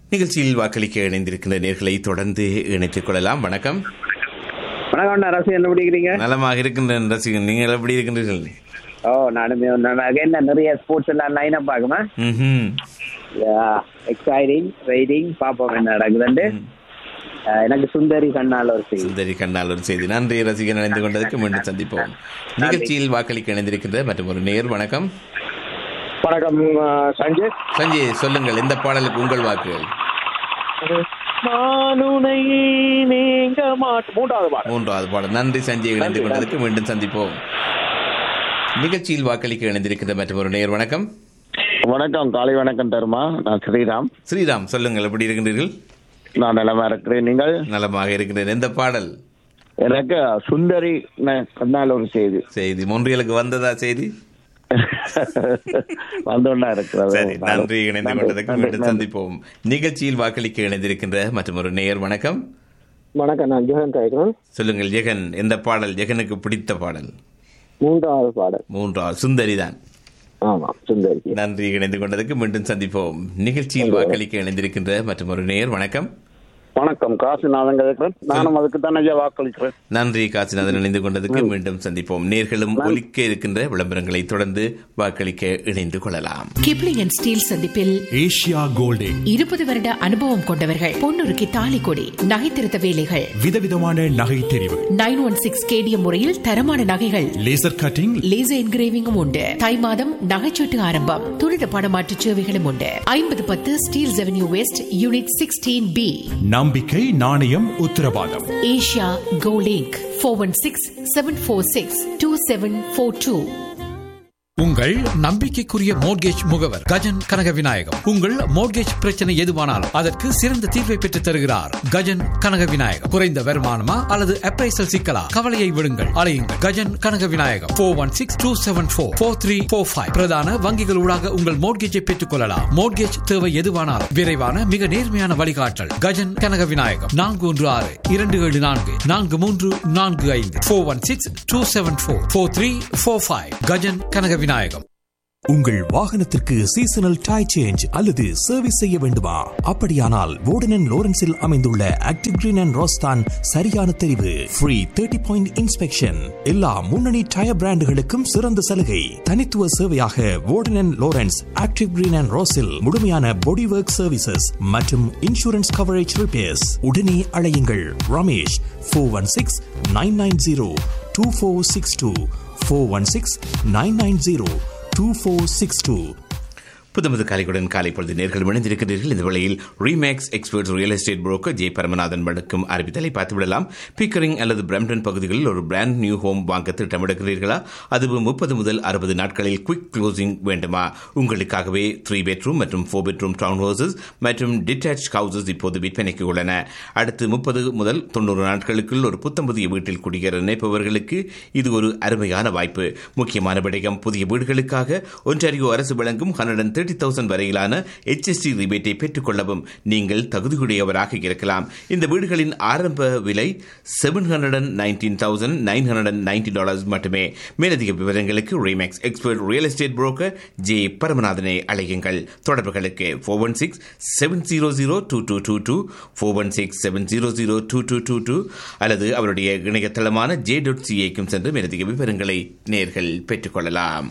நிகழ்ச்சியில் வாக்களிக்க இணைந்திருக்கின்ற நேர்களை தொடர்ந்து இணைத்துக் கொள்ளலாம் வணக்கம் வணக்கம் ரசி என்ன பிடிக்கிறீங்க நலமாக இருக்கின்ற ரசிகன் நீங்கள் எப்படி இருக்கின்றீர்கள் ஓ நானும் நான் என்ன நிறைய ஸ்போர்ட்ஸ் எல்லாம் லைன் அப் ஆகுமா ம்ஹும். எக்ஸைட்டிங் ரைடிங் பாப்போம் என்ன நடக்குதுண்டு அஹ், எனக்கு சுந்தரி கண்ணால் ஒரு செய்தி சுந்தரி கண்ணால் ஒரு செய்தி நன்றி ரசிகன் இணைந்து கொண்டதற்கு மீண்டும் சந்திப்போம் நிகழ்ச்சியில் வாக்களிக்க இணைந்திருக்கின்ற மற்றும் ஒரு நேர் வணக்கம் வணக்கம் அஹ், சஞ்சய் சஞ்சய் சொல்லுங்கள் இந்த பாடலுக்கு உங்கள் வாக்குகள் நான் உன்னை நீங்க மாட்டேன் மூன்றாவது பாடல் மூன்றாவது பாடல் நன்றி சஞ்சய் இணைந்து கொண்டதற்கு மீண்டும் சந்திப்போம் நிகழ்ச்சியில் வாக்களிக்க இணைந்திருக்கின்ற மற்றும் ஒரு நேர் வணக்கம் வணக்கம் காலை வணக்கம் தருமா நான் ஸ்ரீராம் ஸ்ரீராம் சொல்லுங்கள் எப்படி இருக்கின்றீர்கள் நான் நலமா இருக்கிறேன் நீங்கள் நலமாக இருக்கின்றேன் எந்த பாடல் எனக்கு சுந்தரி ந- கண்ணால் ஒரு செய்தி செய்தி மொன்றியலுக்கு வந்ததா செய்தி வந்தோன்னா இருக்கிறது சரி நன்றி இணைந்து நன்றி, கொண்டதற்கு நன்றி, மீண்டும் நன்றி. சந்திப்போம் நிகழ்ச்சியில் வாக்களிக்க இணைந்திருக்கின்ற மற்றும் ஒரு நேயர் வணக்கம் வணக்கம் நான் ஜெகன் கேட்கிறேன் சொல்லுங்கள் ஜெகன் எந்த பாடல் ஜெகனுக்கு பிடித்த பாடல் மூன்றாவது பாடல் மூன்றாவது சுந்தரி தான் ஆமா சுந்தரி நன்றி இணைந்து கொண்டதற்கு மீண்டும் சந்திப்போம் நிகழ்ச்சியில் வாக்களிக்க இணைந்திருக்கின்ற மற்றும் ஒரு நேயர் வணக்கம் வணக்கம் காசிநாதன் கேட்கிறேன் நானும் அதுக்கு தான் ஐயா வாக்களிக்கிறேன் நன்றி காசிநாதன் இணைந்து கொண்டதற்கு மீண்டும் சந்திப்போம் நேர்களும் ஒலிக்க இருக்கின்ற விளம்பரங்களை தொடர்ந்து வாக்களிக்க இணைந்து கொள்ளலாம் கிப்ளிங் அண்ட் ஸ்டீல் சந்திப்பில் ஏஷியா கோல்டிங் இருபது வருட அனுபவம் கொண்டவர்கள் பொன்னுருக்கு தாலி கொடி நகைத்திருத்த வேலைகள் விதவிதமான நகை தெரிவு நைன் ஒன் சிக்ஸ் கேடிஎம் முறையில் தரமான நகைகள் லேசர் கட்டிங் லேசர் என்கிரேவிங்கும் உண்டு தை மாதம் நகைச்சீட்டு ஆரம்பம் துரித படமாற்று சேவைகளும் உண்டு ஐம்பது பத்து Steeles avenue west unit sixteen B நம்பிக்கை நாணயம் உத்தரவாதம் ஏஷியா கோலிங்க் four one six seven four six two seven four two உங்கள் நம்பிக்கைக்குரிய மோட்கேஜ் முகவர் கஜன் கனக விநாயகம் உங்கள் மோட்கேஜ் பிரச்சனை எதுவானாலும் அதற்கு சிறந்த தீர்வை பெற்றுத் தருகிறார் கஜன் கனக விநாயகம் குறைந்த வருமானமா அல்லது அப்ரைசல் சிக்கலா கவலையை விடுங்கள் அலையுங்கள் Gajan Kanaga Vinayagam four one six two seven four four three four five பிரதான வங்கிகளூடாக உங்கள் மோட்கேஜை பெற்றுக் கொள்ளலாம் மோட்கேஜ் தேவை எதுவானாலும் விரைவான மிக நேர்மையான வழிகாட்டல் கஜன் கனக விநாயகம் நான்கு ஒன்று ஆறு இரண்டு ஏழு நான்கு நான்கு மூன்று நான்கு ஐந்து four one six two seven four four three four five Gajan Kanaga Vinayagam உங்கள் வாகனத்திற்கு சீசனல் டை சேஞ்ச் அல்லது சர்வீஸ் செய்ய வேண்டுமா அப்படியானால் வோர்டன் லோரன்ஸில் அமைந்துள்ள ஆக்டிவ் கிரீன் அண்ட் ரோஸ்தான் சரியான தெரிவு ஃப்ரீ தேர்ட்டி பாயிண்ட் இன்ஸ்பெக்ஷன் எல்லா முன்னணி டயர் பிராண்டுகளுக்கும் சிறந்த சலுகை தனித்துவ சேவையாக Warden Lawrence active green and ரோஸில் முழுமையான பாடி ஒர்க் சர்வீசஸ் மற்றும் இன்சூரன்ஸ் கவரேஜ் ரிப்பேர்ஸ் உடனே அழையுங்கள் Ramesh four one six nine nine zero two four six two four one six nine nine zero two four six two புதுமது காலைக்குடன் காலை பொழுது நேர்கள் இணைந்திருக்கிறீர்கள் இந்த வேளையில் Remax experts real estate broker J Paramanathan வழக்கும் அறிவித்தலை பார்த்துவிடலாம் பிக்கரிங் அல்லது பிரம்டன் பகுதிகளில் ஒரு பிராண்ட் நியூ ஹோம் வாங்க திட்டமிடுகிறீர்களா அதுவும் முப்பது முதல் அறுபது நாட்களில் குவிக் க்ளோசிங் வேண்டுமா உங்களுக்காகவே த்ரீ பெட்ரூம் மற்றும் ஃபோர் பெட்ரூம் டவுன் ஹவுசஸ் மற்றும் டிட்டாச் ஹவுசஸ் இப்போது விற்பனைக்கு உள்ளன அடுத்து முப்பது முதல் தொண்ணூறு நாட்களுக்குள் ஒரு புத்தம் புதிய வீட்டில் குடியேற நினைப்பவர்களுக்கு இது ஒரு அருமையான வாய்ப்பு முக்கியமான விடயம் புதிய வீடுகளுக்காக ஒன்றாரியோ அரசு வழங்கும் ஹண்ட்ரட் தேர்ட்டி தௌசண்ட் வரையிலான HST ரிபேட்டை பெற்றுக் கொள்ளவும் நீங்கள் தகுதியுடையவராக இருக்கலாம் இந்த வீடுகளின் ஆரம்ப விலை seven hundred nineteen thousand nine hundred ninety dollars மட்டுமே மேலதிக விவரங்களுக்கு Remax expert real estate broker J பரமநாதனை அழையுங்கள் தொடர்புகளுக்கு four one six seven zero zero two two two two four one six seven zero zero two two two two அல்லது அவருடைய இணையதளமான J dot சிஏக்கும் சென்று மேலதிக விவரங்களை நேர்கள் பெற்றுக்கொள்ளலாம்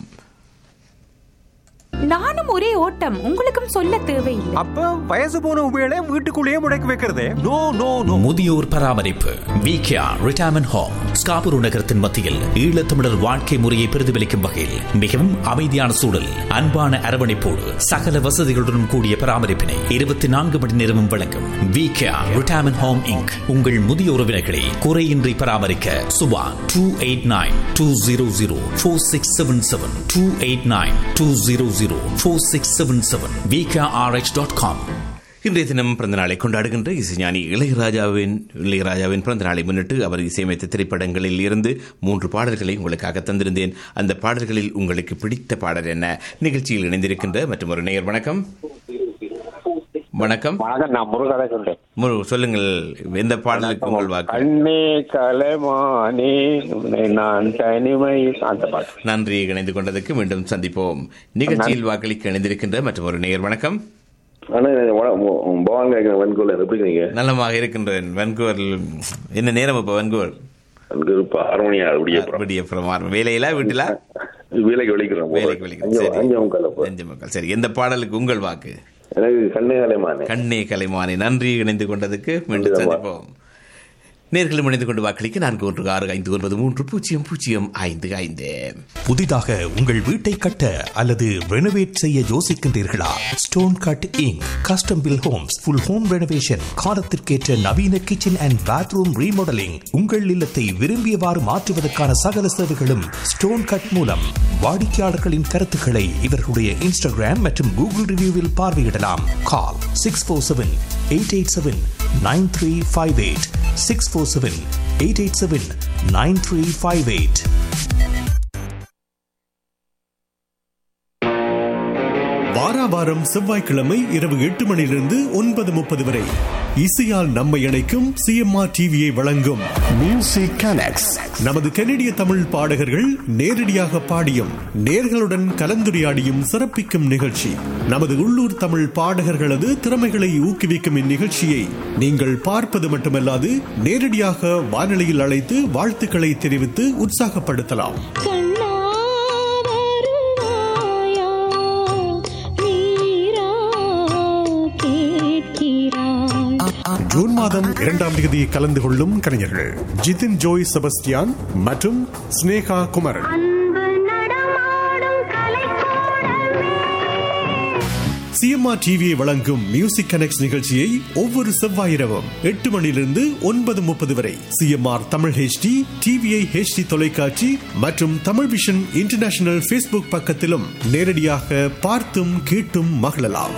நானும் ஒரே ஓட்டம் உங்களுக்கும் சொல்ல தேவையில்லை அப்ப வயசு போன உபயோக வீட்டுக்குள்ளேயே முடக்கி வைக்கிறதே நோ நோ நோ முதியோர் பராமரிப்பு விகேஆ ரிட்டையர்மெண்ட் ஹோம் ஸ்காபூர் நகரத்தின் மத்தியில் ஈழத்தமிழர் வாழ்க்கை முறையை பிரதிபலிக்கும் வகையில் மிகவும் அமைதியான சூழல் அன்பான அரவணைப்போடு சகல வசதிகளுடன் கூடிய பராமரிப்பினை இருபத்தி நான்கு மணி நேரமும் வழங்கும் விகேஆ ரிட்டையர்மெண்ட் ஹோம் இங்க் உங்கள் முதிய உறவினர்களை குறையின்றி பராமரிக்க Suba two eight nine two zero zero four six seven seven two eight nine two zero zero four six seven seven VKRH dot com இன்றைய தினம் பிறந்த நாளை கொண்டாடுகின்ற இசைஞானி இளையராஜாவின் இளையராஜாவின் பிறந்த நாளை முன்னிட்டு அவர் இசையமைத்த திரைப்படங்களில் இருந்து மூன்று பாடல்களை உங்களுக்காக தந்திருந்தேன் அந்த பாடல்களில் உங்களுக்கு பிடித்த பாடல் என்ன நிகழ்ச்சியில் இணைந்திருக்கின்ற மற்றும் ஒரு நேயர் வணக்கம் வணக்கம் வணக்கம் நான் முருகதேசன் முரு சொல்லுங்கள் எந்த பாடலுக்கு உங்கள் வாக்கு கண்ணே கலைமானே உன்னை நான் தனிமை அந்த பாட்டு நன்றி இணைந்து கொண்டதற்கு மீண்டும் சந்திப்போம் நிகழ்ச்சியில் வாக்களிக்க இணைந்திருக்கின்ற மற்றும் ஒரு நேயர் வணக்கம் ஆனா பவான் கேட்கிறேன் வென்கோல எப்படி இருக்கீங்க நலமாக இருக்கின்றேன் வென்கூவரில் என்ன நேரம் இப்போ வென்கூவர் எனக்கு இப்ப ஆறு மணி ஆறு விடிய அப்புறம் விடியப்புறம் ஆறு வேலையில வீட்டில வேலைக்கு வெளிக்கிறோம் வேலைக்கு வெளிக்கிறோம். அஞ்சு சரி. அஞ்சு முக்கால் அப்போ. அஞ்சு மக்கள் சரி எந்த பாடலுக்கு உங்கள் வாக்கு எனக்கு கண்ணே கலைமானே கண்ணே கலைமானே நன்றி இணைந்து கொண்டதுக்கு மீண்டும் நன்றி, சந்திப்போம் நேர்களும் இணைந்து கொண்டு வாக்களிக்க நான்கு ஒன்று ஆறு ஐந்து ஒன்பது மூன்று பூஜ்ஜியம் பூஜ்ஜியம் ஐந்து ஐந்து புதிதாக உங்கள் வீட்டை கட்ட அல்லது ரெனோவேட் செய்ய யோசிக்கின்றீர்களா stone cut inc custom build homes full home renovation காலத்திற்கேற்ற நவீன கிச்சன் அண்ட் பாத்ரூம் ரீமாடலிங் உங்கள் இல்லத்தை விரும்பியவாறு மாற்றுவதற்கான சகல சேவைகளும் ஸ்டோன் கட் மூலம் வாடிக்கையாளர்களின் கருத்துக்களை இவர்களுடைய இன்ஸ்டாகிராம் மற்றும் கூகுள் ரிவ்யூவில் பார்வையிடலாம் call six four seven eight eight seven nine three five eight six four seven eight eight seven nine three five eight வாராவாரம் செவ்வாய்க்கிழமை இரவு எட்டு மணியிலிருந்து ஒன்பது முப்பது வரை இசையால் நம்மை இணைக்கும் சிஎம்ஆர் டிவியை வழங்கும் மியூசிக் கனெக்ட்ஸ் நமது கனடிய தமிழ் பாடகர்கள் நேரடியாக பாடியும் நேர்களுடன் கலந்துரையாடியும் சிறப்பிக்கும் நிகழ்ச்சி நமது உள்ளூர் தமிழ் பாடகர்களது திறமைகளை ஊக்குவிக்கும் இந்நிகழ்ச்சியை நீங்கள் பார்ப்பது மட்டுமல்லாது நேரடியாக வானொலியில் அழைத்து வாழ்த்துக்களை தெரிவித்து உற்சாகப்படுத்தலாம் ஜூன் மாதம் இரண்டாம் தேதி கலந்து கொள்ளும் கலைஞர்கள் ஜிதின் ஜோய் செபஸ்டியான் மற்றும் ஸ்னேகா குமரன் சிஎம்ஆர் டிவியை வழங்கும் மியூசிக் கனெக்ட் நிகழ்ச்சியை ஒவ்வொரு செவ்வாய் இரவும் எட்டு மணியிலிருந்து ஒன்பது முப்பது வரை CMR Tamil HD TVI HD தொலைக்காட்சி மற்றும் தமிழ் விஷன் இன்டர்நேஷனல் ஃபேஸ்புக் பக்கத்திலும் நேரடியாக பார்த்தும் கேட்டும் மகிழலாம்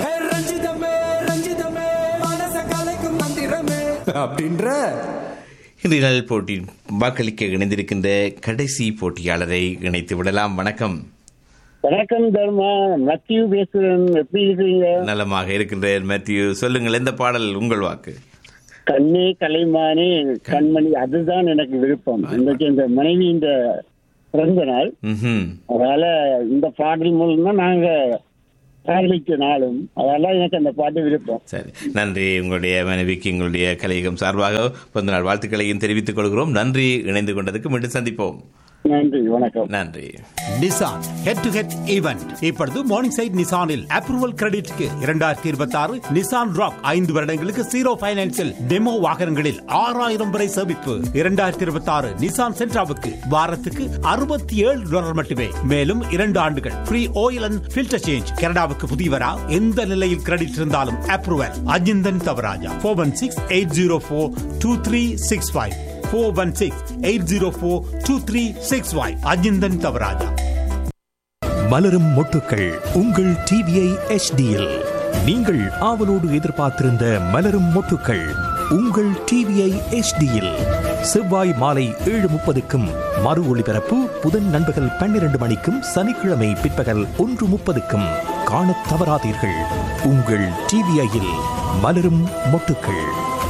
அப்படின்ற இன்றைய நாள் போட்டி வாக்களிக்க இணைந்திருக்கின்ற கடைசி போட்டியாளரை இணைத்து விடலாம் வணக்கம் வணக்கம் தர்மா மத்தியூ பேசுறேன் எப்படி இருக்கீங்க நலமாக இருக்கின்றேன் மேத்யூ சொல்லுங்கள் எந்த பாடல் உங்கள் வாக்கு கண்ணே கலைமானே கண்மணி அதுதான் எனக்கு விருப்பம் இன்றைக்கு இந்த மனைவி இந்த பிறந்த நாள் ம்ஹும். அதனால இந்த பாடல் மூலம் தான் நாங்க காதலிச்ச நாளும் அதனால எனக்கு அந்த பாட்டு விருப்பம் சரி நன்றி உங்களுடைய மனைவிக்கு எங்களுடைய கலையகம் சார்பாக பிறந்த நாள் வாழ்த்துக்களையும் தெரிவித்துக் கொள்கிறோம் நன்றி இணைந்து கொண்டதுக்கு மீண்டும் சந்திப்போம் நன்றி வணக்கம் நன்றி Nissan head to head event இப்பொழுது மார்னிங் சைட் நிசானில் அப்ரூவல் கிரெடிட்க்கு இரண்டாயிரத்தி இருபத்தி ஆறு நிசான் ராக் ஐந்து வருடங்களுக்கு ஜீரோ பைனான்சில் டெமோ வாகனங்களில் ஆறாயிரம் வரை சேமிப்பு இரண்டாயிரத்தி இருபத்தி ஆறு நிசான் சென்ட்ராவுக்கு வாரத்துக்கு அறுபத்தி ஏழு டாலர் மட்டுமே மேலும் இரண்டு ஆண்டுகள் free oil and filter change கனடாவுக்கு புதியவரா எந்த நிலையில் கிரெடிட் இருந்தாலும் approval Ajinthan Thavarajah four one six eight zero four two three six five four one six eight zero four two three six five Ajinthan Thavarajah மலரும் மொட்டுக்கள் உங்கள் டிவிஐ எச்டியில் நீங்கள் ஆவலோடு எதிர்பார்த்திருந்த மலரும் மொட்டுக்கள் உங்கள் டிவிஐ எச்டியில் செவ்வாய் மாலை ஏழு முப்பதுக்கும் மறு ஒளிபரப்பு புதன் நண்பகல் பன்னிரண்டு மணிக்கும் சனிக்கிழமை பிற்பகல் ஒன்று முப்பதுக்கும் காணத் தவறாதீர்கள் உங்கள் டிவிஐயில் மலரும் மொட்டுக்கள்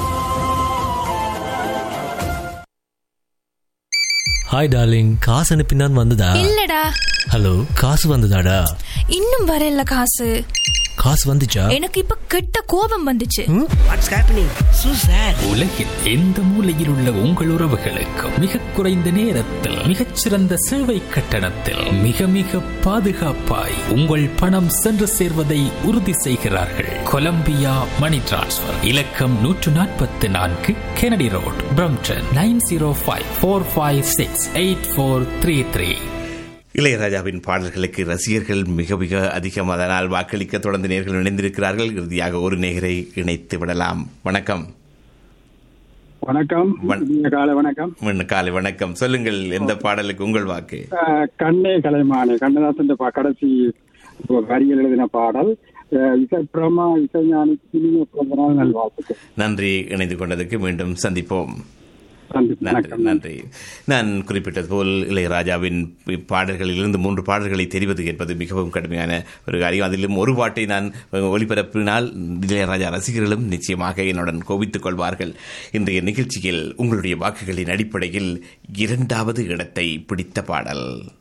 ஹாய் டார்லிங் காசு அனுப்பினான் வந்ததா இல்லடா ஹலோ காசு வந்ததாடா இன்னும் வரல காசு காசு வந்துச்சா எனக்கு இப்ப கெட்ட கோபம் வந்துச்சு வாட்ஸ் ஹேப்பனிங் சோ சார் உலகில் எந்த மூலையில் உள்ள உங்கள் உறவுகளுக்கும் மிக குறைந்த நேரத்தில் மிகச்சிறந்த சேவை கட்டணத்தில் மிக மிக பாதுகாப்பாய் உங்கள் பணம் சென்று சேர்வதை உறுதி செய்கிறார்கள் கொலம்பியா மணி டிரான்ஸ்ஃபர் இலக்கம் நூற்று நாற்பத்தி நான்கு Kennedy road Brampton nine zero five four five six eight four three three இளையராஜாவின் பாடல்களுக்கு ரசிகர்கள் மிக மிக அதிகம் அதனால் வாக்களிக்க தொடர்ந்து நேர்கள் இணைந்திருக்கிறார்கள் இறுதியாக ஒரு நேரை இணைத்து விடலாம் வணக்கம் வணக்கம் இனிய காலை வணக்கம் முன்ன காலை வணக்கம் சொல்லுங்கள் எந்த பாடலுக்கு உங்கள் வாக்கு அஹ், கண்ணே கலைமானே கண்ணதாசன் பா- கடைசி வரிகள் எழுதின பாடல் அஹ், இசை பிரமா இசைஞானி இனிய பிறந்த நாள் நல்வாழ்த்துக்கள் நன்றி இணைந்து கொண்டதற்கு மீண்டும் சந்திப்போம் நன்றி நன்றி நன்றி நான் குறிப்பிட்டது போல் இளையராஜாவின் பாடல்களிலிருந்து மூன்று பாடல்களை தெரிவது என்பது மிகவும் கடுமையான ஒரு காரியம் அதிலும் ஒரு பாட்டை நான் ஒளிபரப்பினால் இளையராஜா ரசிகர்களும் நிச்சயமாக என்னுடன் கோபித்துக் கொள்வார்கள் இன்றைய நிகழ்ச்சியில் உங்களுடைய வாக்குகளின் அடிப்படையில் இரண்டாவது இடத்தை பிடித்த பாடல்